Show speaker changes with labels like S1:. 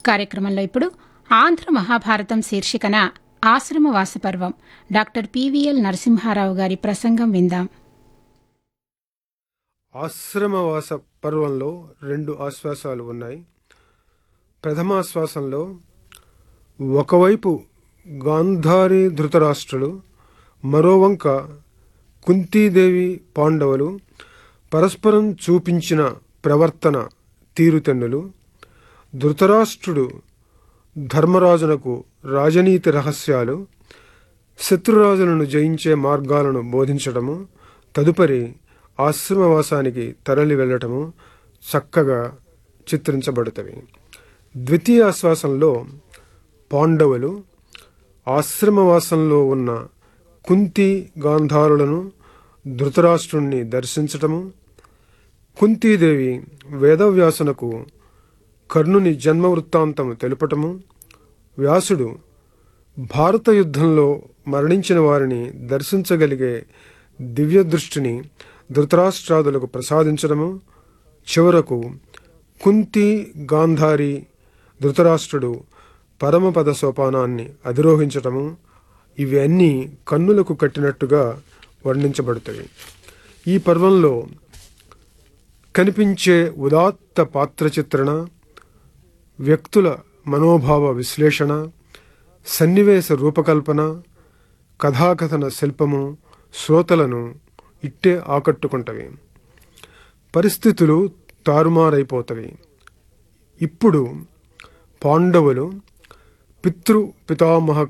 S1: కార్యక్రమంలో ఇప్పుడు ఆంధ్ర మహాభారతం శీర్షికన ఆశ్రమవాస పర్వం డాక్టర్ పివిఎల్ నరసింహారావు గారి ప్రసంగం విందాం
S2: ఆశ్రమవాస పర్వంలో రెండు ఆశ్వాసాలు ఉన్నాయి ప్రథమాశ్వాసంలో ఒకవైపు గాంధారి ధృతరాష్ట్రులు మరోవంక కుంతీదేవి పాండవులు పరస్పరం చూపించిన ప్రవర్తన తీరుతెన్నులు ధృతరాష్ట్రుడు ధర్మరాజునకు రాజనీతి రహస్యాలు శత్రురాజులను జయించే మార్గాలను బోధించడము తదుపరి ఆశ్రమవాసానికి తరలి వెళ్ళటము చక్కగా చిత్రించబడుతవి ద్వితీయ ఆశ్వాసంలో పాండవులు ఆశ్రమవాసంలో ఉన్న కుంతి గాంధారులను ధృతరాష్ట్రుణ్ణి దర్శించటము కుంతీదేవి వేదవ్యాసునకు కర్ణుని జన్మ వృత్తాంతము తెలుపటము వ్యాసుడు భారత యుద్ధంలో మరణించిన వారిని దర్శించగలిగే దివ్య దృష్టిని ధృతరాష్ట్రాదులకు ప్రసాదించడము చివరకు కుంతి గాంధారి ధృతరాష్ట్రుడు పరమపద సోపానాన్ని అధిరోహించటము ఇవి అన్నీ కన్నులకు కట్టినట్టుగా వర్ణించబడతాయి ఈ పర్వంలో కనిపించే ఉదాత్త పాత్ర చిత్రణ వ్యక్తుల మనోభావ విశ్లేషణ సన్నివేశ రూపకల్పన కథాకథన శిల్పము శ్రోతలను ఇట్టే ఆకట్టుకుంటవి పరిస్థితులు తారుమారైపోతవి ఇప్పుడు పాండవులు పితృ పితామహ